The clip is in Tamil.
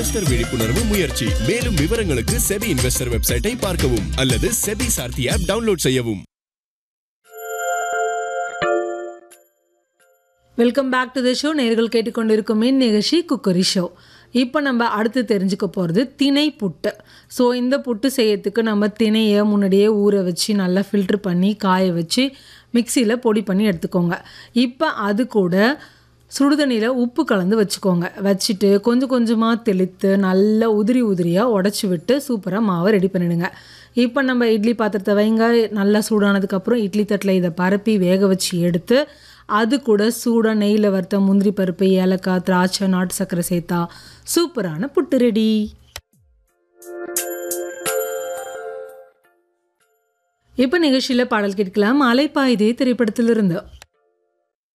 இன்வெஸ்டர் விழிப்புணர்வு முயற்சி மேலும் விவரங்களுக்கு செபி இன்வெஸ்டர் வெப்சைட்டை பார்க்கவும் அல்லது செபி சார்த்தி ஆப் டவுன்லோட் செய்யவும் welcome back to the show நேர்கள் கேட்டுக்கொண்டிருக்கும் மின் நிகழ்ச்சி குக்கரி ஷோ இப்போ நம்ம அடுத்து தெரிஞ்சுக்க போகிறது திணை புட்டு ஸோ இந்த புட்டு செய்யறதுக்கு நம்ம திணையை முன்னாடியே ஊற வச்சு நல்லா ஃபில்ட்ரு பண்ணி காய வச்சு மிக்சியில் பொடி பண்ணி எடுத்துக்கோங்க இப்போ அது கூட சுடுதண்ணியில் உப்பு கலந்து வச்சுக்கோங்க வச்சுட்டு கொஞ்சம் கொஞ்சமாக தெளித்து நல்லா உதிரி உதிரியாக உடச்சி விட்டு சூப்பராக மாவை ரெடி பண்ணிடுங்க இப்போ நம்ம இட்லி பாத்திரத்தை வைங்க நல்லா சூடானதுக்கப்புறம் இட்லி தட்டில் இதை பரப்பி வேக வச்சு எடுத்து அது கூட சூடாக நெய்யில் வறுத்த முந்திரி பருப்பு ஏலக்காய் திராட்சை நாட்டு சர்க்கரை சேர்த்தா சூப்பரான புட்டு ரெடி இப்போ நிகழ்ச்சியில் பாடல் கேட்கலாம் அலைப்பாயுதே திரைப்படத்திலிருந்து